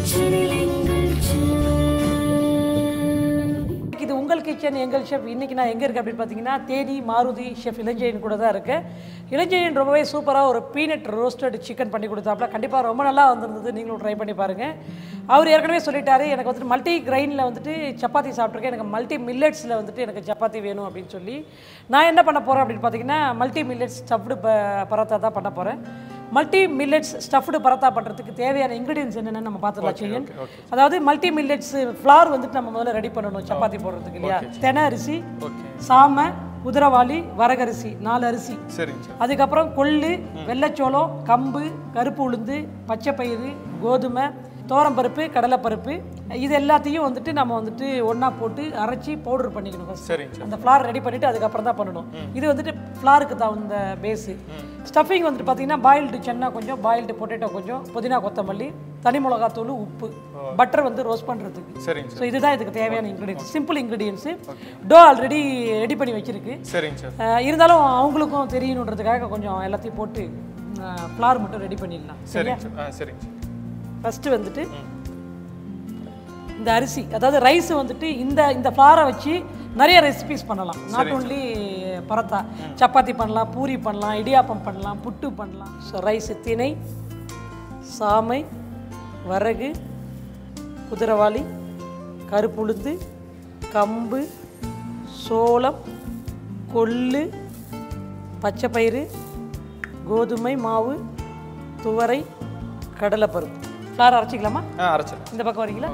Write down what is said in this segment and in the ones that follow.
கிச்சனில் எங்கள் இது உங்கள் கிச்சன் எங்கள் ஷெஃப் இன்னைக்கு நான் எங்கே இருக்கேன் அப்படின்னு பார்த்தீங்கன்னா தேனி மாருதி ஷெஃப் இளஞ்செயன் கூட தான் இருக்கேன் இளஞ்செயன் ரொம்பவே சூப்பராக ஒரு பீனட் ரோஸ்டட் சிக்கன் பண்ணி கொடுத்தாப்புல கண்டிப்பாக ரொம்ப நல்லா வந்திருந்தது நீங்களும் ட்ரை பண்ணி பாருங்கள் அவர் ஏற்கனவே சொல்லிட்டாரு எனக்கு வந்துட்டு மல்டி கிரைனில் வந்துட்டு சப்பாத்தி சாப்பிட்ருக்கேன் எனக்கு மல்டி மில்லட்ஸில் வந்துட்டு எனக்கு சப்பாத்தி வேணும் அப்படின்னு சொல்லி நான் என்ன பண்ண போகிறேன் அப்படின்னு பார்த்தீங்கன்னா மல்டி மில்லட்ஸ் ஸ்டஃப்டு ப பரோட்டா தான் பண்ண போகிறேன் மல்டி மில்லட்ஸ் ஸ்டஃப்டு பரோட்டா பண்ணுறதுக்கு தேவையான இன்க்ரீடியன்ஸ் என்னென்னு நம்ம பார்த்துக்கலாம் செய்யன் அதாவது மல்டி மில்லட்ஸ் ஃப்ளார் வந்துட்டு நம்ம முதல்ல ரெடி பண்ணணும் சப்பாத்தி போடுறதுக்கு இல்லையா தென அரிசி சாமை குதிரவாளி வரகரிசி நாலு அரிசி சரிங்க சார் அதுக்கப்புறம் கொள்ளு வெள்ளைச்சோளம் கம்பு கருப்பு உளுந்து பச்சைப்பயிறு கோதுமை தோரம்பருப்பு கடலைப்பருப்பு இது எல்லாத்தையும் வந்துட்டு நம்ம வந்துட்டு ஒன்றா போட்டு அரைச்சி பவுடர் பண்ணிக்கணும் first. சரிங்க சார் அந்த ஃப்ளார் ரெடி பண்ணிவிட்டு அதுக்கப்புறம் தான் பண்ணணும் இது வந்துட்டு ஃப்ளாருக்கு தகுந்த பேஸு ஸ்டஃபிங் வந்துட்டு பார்த்தீங்கன்னா பாயில்டு சென்னா கொஞ்சம் பாயில்டு பொட்டேட்டோ கொஞ்சம் புதினா கொத்தமல்லி தனி மிளகாத்தூள் உப்பு பட்டர் வந்து ரோஸ்ட் பண்ணுறதுக்கு சரிங்க ஸோ இதுதான் இதுக்கு தேவையான ingredients simple ingredients dough already ready பண்ணி வச்சிருக்கு சரிங்க சார் அஹ் இருந்தாலும் அவங்களுக்கும் தெரியணுன்றதுக்காக கொஞ்சம் எல்லாத்தையும் போட்டு ஃப்ளார் மட்டும் ரெடி பண்ணிடலாம் சரிங்க சார் ஆ சரிங்க சார் ஃபஸ்ட்டு வந்துட்டு இந்த அரிசி அதாவது ரைஸ் வந்துட்டு இந்த இந்த ஃப்ளாரை வச்சு நிறைய ரெசிபிஸ் பண்ணலாம் நாட் ஓன்லி பரோட்டா சப்பாத்தி பண்ணலாம் பூரி பண்ணலாம் இடியாப்பம் பண்ணலாம் புட்டு பண்ணலாம் ஸோ ரைஸ் திணை சாமை வரகு குதிரவாளி கருப்புளுந்து கம்பு சோளம் கொள்ளு பச்சைப்பயிறு கோதுமை மாவு துவரை கடலைப்பருப்பு ஃப்ளார் அரைச்சிக்கலாமா ஆ அரைச்சிடலாம் இந்த பக்கம் வரீங்களா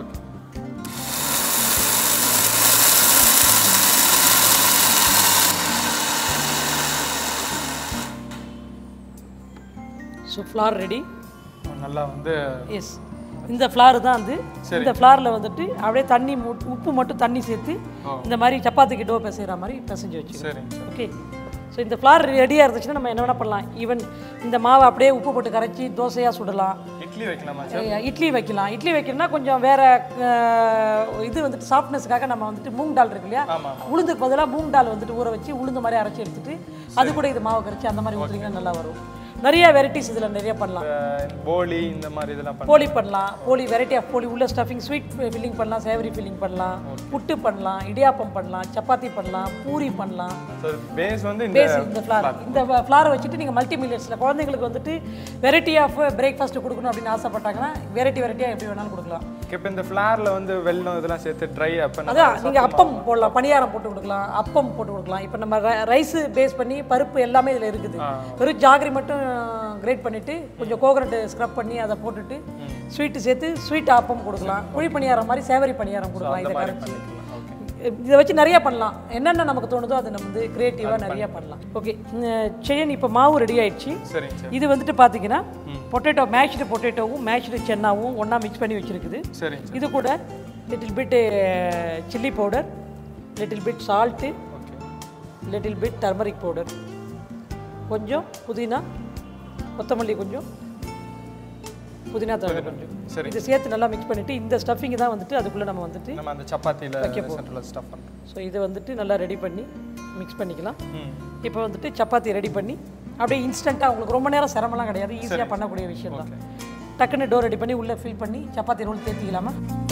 ஸோ ஃப்ளார் ரெடி நல்லா வந்து எஸ் இந்த ஃப்ளார் தான் வந்து இந்த ஃப்ளாரில் வந்துட்டு அப்படியே தண்ணி மூ- உப்பு மட்டும் தண்ணி சேர்த்து இந்த மாதிரி சப்பாத்திக்கு டோ பிசைகிற மாதிரி பிசைஞ்சு வச்சு சரிங்க சார் ஓகே ஸோ இந்த ஃப்ளார் ரெடியாக இருந்துச்சுன்னா நம்ம என்ன வேணால் பண்ணலாம் ஈவன் இந்த மாவை அப்படியே உப்பு போட்டு கரைச்சி தோசையாக சுடலாம் இட்லி வைக்கலாமா சார் அஹ் இட்லி வைக்கலாம் இட்லி வைக்கணும்னா கொஞ்சம் வேற அஹ், இது வந்துட்டு சாஃப்ட்னஸ்க்காக நம்ம வந்துட்டு மூங் டால் இருக்கு இல்லையா உளுந்துக்கு பதிலாக மூங் டால் வந்துட்டு ஊற வச்சு உளுந்து மாதிரி அரைச்சி எடுத்துட்டு அது கூட இது மாவு கரைச்சி அந்த மாதிரி ஊற்றுறீங்கன்னா நல்லா வரும் நிறைய வெரைட்டிஸ் இதில் நிறைய பண்ணலாம் அஹ் போலி இந்த மாதிரி இதெல்லாம் பண்ண போலி பண்ணலாம் போலி வெரைட்டி ஆஃப் போலி உள்ள ஸ்டஃபிங் ஸ்வீட் ஃபில்லிங் பண்ணலாம் சேவரி ஃபில்லிங் பண்ணலாம் புட்டு பண்ணலாம் இடியாப்பம் பண்ணலாம் சப்பாத்தி பண்ணலாம் பூரி பண்ணலாம் சார் பேஸ் வந்து இந்த பேஸ் இந்த ஃப்ளார் இந்த ஃப்ளாரை வச்சுட்டு நீங்கள் மல்டி மில்லட்ஸில் குழந்தைங்களுக்கு வந்துட்டு வெரைட்டி ஆஃப் பிரேக்ஃபாஸ்ட் கொடுக்கணும் அப்படின்னு ஆசைப்பட்டாங்கன்னா வெரைட்டி வெரைட்டியாக எப்படி வேணாலும் கொடுக்கலாம் இப்போ இந்த ஃப்ளாரில் வந்து வெல்லம் இதெல்லாம் சேர்த்து ட்ரை அப்போ அதான் நீங்கள் அப்பம் போடலாம் பணியாரம் போட்டு கொடுக்கலாம் அப்பம் போட்டு கொடுக்கலாம் இப்போ நம்ம ரைஸ் பேஸ் பண்ணி பருப்பு எல்லாமே இதில் இருக்குது வெறும் ஜாகரி மட்டும் கிரேட் பண்ணிவிட்டு கொஞ்சம் கோகனட் ஸ்க்ரப் பண்ணி அதை போட்டுட்டு ஸ்வீட்டு சேர்த்து ஸ்வீட் அப்பம் கொடுக்கலாம் குழி பணியாரம் மாதிரி சேவரி பணியாரம் கொடுக்கலாம் இதை கரைச்சி இதை வச்சு நிறைய பண்ணலாம் என்னென்ன நமக்கு தோணுதோ அதை நம்ம வந்து கிரியேட்டிவாக நிறைய பண்ணலாம் ஓகே செயின் இப்போ மாவு ரெடி ஆயிடுச்சு சரிங்க சார் இது வந்துட்டு பார்த்தீங்கன்னா பொட்டேட்டோ மேஷ்டு பொட்டேட்டோவும் மேஷ்டு சென்னாவும் ஒன்றா மிக்ஸ் பண்ணி வச்சுருக்குது சரிங்க சார் இது கூட little bit chilli powder little bit salt okay little bit turmeric powder கொஞ்சம் புதினா கொத்தமல்லி கொஞ்சம் புதினா தழை கொஞ்சம் சரி இதை சேர்த்து நல்லா மிக்ஸ் பண்ணிவிட்டு இந்த ஸ்டஃபிங் தான் வந்துட்டு அதுக்குள்ளே நம்ம வந்துட்டு நம்ம அந்த சப்பாத்தியில் சென்ட்ரலில் ஸ்டஃப் பண்ணுறோம் ஸோ இதை வந்துட்டு நல்லா ரெடி பண்ணி மிக்ஸ் பண்ணிக்கலாம் ம் இப்போ வந்துட்டு சப்பாத்தி ரெடி பண்ணி அப்படியே இன்ஸ்டண்ட்டாக உங்களுக்கு ரொம்ப நேரம் சிரமம்லாம் கிடையாது ஈஸியாக பண்ணக்கூடிய விஷயம் தான் டக்குன்னு டோர் ரெடி பண்ணி உள்ளே ஃபில் பண்ணி சப்பாத்தி ரோல் தேத்திக்கலாமா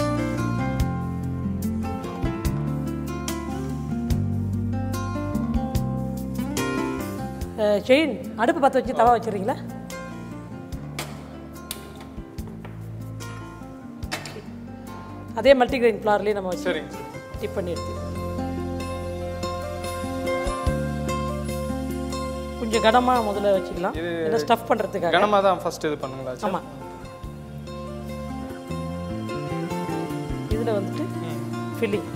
செயின் அடுப்பு பற்ற வச்சு தவா வச்சிடுறீங்களா அதே மல்டிகிரெயின் ஃப்ளார்லேயே நம்ம வச்சு சரிங்க சார் டிப் பண்ணி எடுத்து கொஞ்சம் கனமாக முதல்ல வச்சுக்கலாம் ஏன்னா ஸ்டஃப் பண்ணுறதுக்காக கனமாக தான் ஃபர்ஸ்ட் இது பண்ணுங்களா சார் ஆமாம் இதில் வந்துட்டு ஃபில்லிங்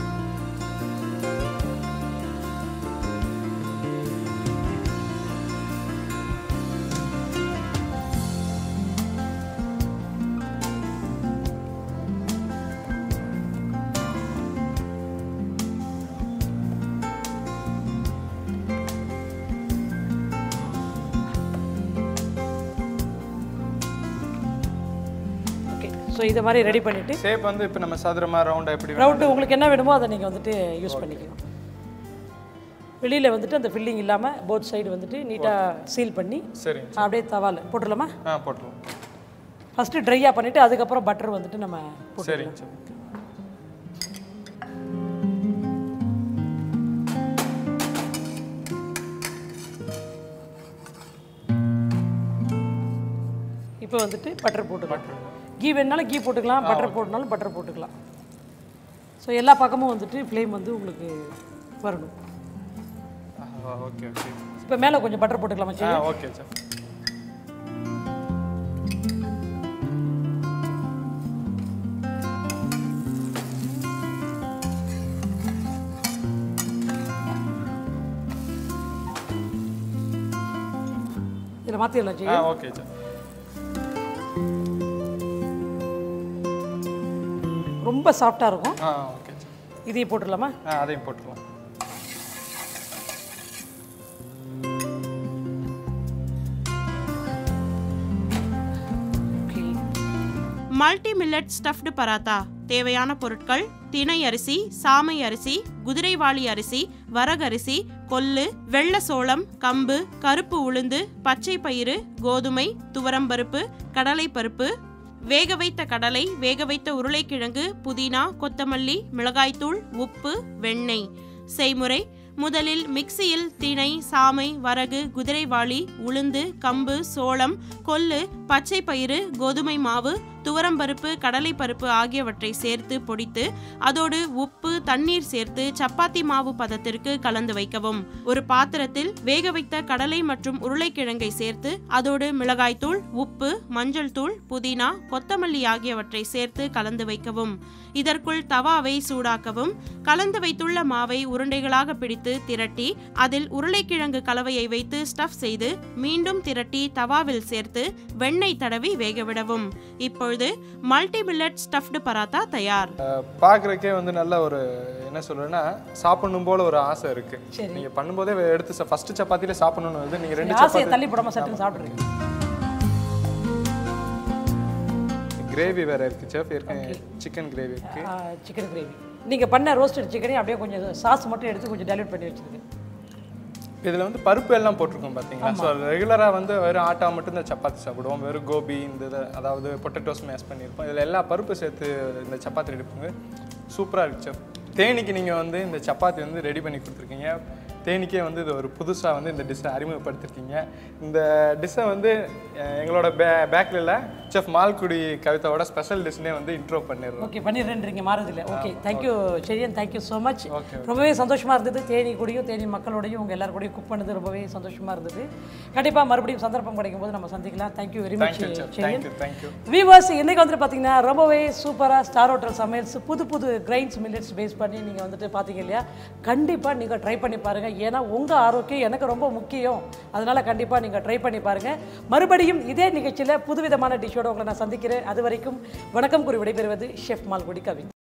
ஓகே ஸோ இதை மாதிரி ரெடி பண்ணிவிட்டு ஷேப் வந்து இப்போ நம்ம சதுரமா ரவுண்டா எப்படி வேணும்? ரவுண்டு உங்களுக்கு என்ன வேணுமோ அதை நீங்கள் வந்துட்டு யூஸ் பண்ணிக்கலாம் வெளியில் வந்துட்டு அந்த ஃபில்லிங் இல்லாமல் போத் சைடு வந்துட்டு நீட்டாக சீல் பண்ணி சரிங்க அப்படியே தவால் போட்டுடலாமா ஆ போட்டுருவோம் ஃபஸ்ட்டு ட்ரையாக பண்ணிவிட்டு அதுக்கப்புறம் பட்டர் வந்துட்டு நம்ம போட்டு சரிங்க செஃப் இப்போ வந்துட்டு பட்டர் போட்டுக்கலாம் கீ வேணுனாலும் கீ போட்டுக்கலாம் பட்டர் போட்டுனாலும் பட்டர் போட்டுக்கலாம் ஸோ எல்லா பக்கமும் வந்துட்டு ஃப்ளேம் வந்து உங்களுக்கு வரணும் ஓகே ஓகே இப்போ மேலே கொஞ்சம் பட்டர் போட்டுக்கலாம் மச்சி ஆ ஓகே செஃப் இதில் மாற்றிடலாம் ஜி ஆ ஓகே செஃப் ரொம்ப சாஃப்டாக இருக்கும் ஆ ஓகே செஃப் இதையும் போட்டுடலாமா ஆ அதையும் போட்டுக்கலாம் okay multi millet stuffed paratha தேவையான பொருட்கள் திணை அரிசி சாமை அரிசி குதிரைவாளி அரிசி வரகரிசி கொள்ளு வெள்ள சோளம் கம்பு கருப்பு உளுந்து பச்சை பயிறு கோதுமை துவரம்பருப்பு கடலைப்பருப்பு வேக வைத்த கடலை வேக வைத்த உருளைக்கிழங்கு புதினா கொத்தமல்லி மிளகாய்த்தூள் உப்பு வெண்ணெய் செய்முறை முதலில் மிக்சியில் திணை சாமை வரகு குதிரைவாளி உளுந்து கம்பு சோளம் கொள்ளு பச்சை பயிறு கோதுமை மாவு துவரம்பருப்பு கடலைப்பருப்பு ஆகியவற்றை சேர்த்து பொடித்து அதோடு உப்பு தண்ணீர் சேர்த்து சப்பாத்தி மாவு பதத்திற்கு கலந்து வைக்கவும் ஒரு பாத்திரத்தில் வேக வைத்த கடலை மற்றும் உருளைக்கிழங்கை சேர்த்து அதோடு மிளகாய்த்தூள் உப்பு மஞ்சள் தூள் புதினா கொத்தமல்லி ஆகியவற்றை சேர்த்து கலந்து வைக்கவும் இதற்குள் தவாவை சூடாக்கவும் கலந்து வைத்துள்ள மாவை உருண்டைகளாக பிடித்து திரட்டி அதில் உருளைக்கிழங்கு கலவையை வைத்து ஸ்டஃப் செய்து மீண்டும் திரட்டி தவாவில் சேர்த்து வெண்ணெய் தடவி வேகவிடவும் இப்பொழுது மல்டி மில்லட் ஸ்டஃப்டு பராத்தா தயார் பார்க்குறக்கே வந்து நல்ல ஒரு என்ன சொல்றேன்னா சாப்பிடணும் போல ஒரு ஆசை இருக்கு சரி. நீங்க பண்ணும்போதே எடுத்து ஃபர்ஸ்ட் சப்பாத்திலே சாப்பிடணும்னு வந்து நீங்க ரெண்டு ஆசையை சப்பாத்தி தள்ளி போடாமல் சட்டுன்னு சாப்பிட்றீங்க கிரேவி வேற இருக்கு செஃப் ஏற்கனவே சிக்கன் கிரேவி இருக்கு சிக்கன் கிரேவி நீங்கள் பண்ண ரோஸ்டட் சிக்கனையும் அப்படியே கொஞ்சம் சாஸ் மட்டும் எடுத்து கொஞ்சம் டைல்யூட் பண்ணி வச்சுருக்கேன் இதுல வந்து பருப்பு எல்லாம் போட்டிருக்கோம் பாத்தீங்களா ஸோ ரெகுலரா வந்து வெறும் ஆட்டா மட்டும் இந்த சப்பாத்தி சாப்பிடுவோம் வெறும் கோபி இந்த இது அதாவது பொட்டேட்டோஸ் மேஷ் பண்ணியிருப்போம் இதுல எல்லா பருப்பு சேர்த்து இந்த சப்பாத்தி ரெடி பண்ணுங்க சூப்பரா இருக்கு செஃப் தேனிக்கு நீங்க வந்து இந்த சப்பாத்தி வந்து ரெடி பண்ணி கொடுத்துருக்கீங்க தேனிக்கே வந்து இது ஒரு புதுசா வந்து இந்த டிஷ்ஷை அறிமுகப்படுத்திருக்கீங்க இந்த டிஷ்ஷை வந்து அஹ், எங்களோட பே பேக்கில் இல்லை செஃப் மால்குடி கவிதாவோட ஸ்பெஷல் டிஷ்னே வந்து இன்ட்ரோ பண்ணிடுறோம் ஓகே பண்ணிடுறேன்றீங்க மாறதில்லை okay thank you Cherian thank you so much Okay, ரொம்பவே சந்தோஷமாக இருந்தது தேனி கூடயும் தேனி மக்களோடையும் உங்கள் எல்லாரும் கூடயும் குக் பண்ணது ரொம்பவே சந்தோஷமாக இருந்தது கண்டிப்பாக மறுபடியும் சந்தர்ப்பம் கிடைக்கும் போது நம்ம சந்திக்கலாம் thank you very much thank you chef Cherian thank you thank you viewers இன்னைக்கு வந்துட்டு பார்த்தீங்கன்னா ரொம்பவே சூப்பராக ஸ்டார் ஹோட்டல் சமையல்ஸ் புது புது கிரைன்ஸ் மில்லட்ஸ் பேஸ் பண்ணி நீங்கள் வந்துட்டு பார்த்தீங்க இல்லையா கண்டிப்பாக நீங்கள் ட்ரை பண்ணி பாருங்கள் ஏன்னா உங்கள் ஆரோக்கியம் எனக்கு ரொம்ப முக்கியம் அதனால் கண்டிப்பாக நீங்கள் ட்ரை பண்ணி பாருங்கள் மறுபடியும் இதே நிகழ்ச்சியில் புதுவிதமான டிஷ்ஷோட உங்களை நான் சந்திக்கிறேன் அது வரைக்கும் வணக்கம் கூறி விடைபெறுவது ஷெஃப் மால்குடி கவி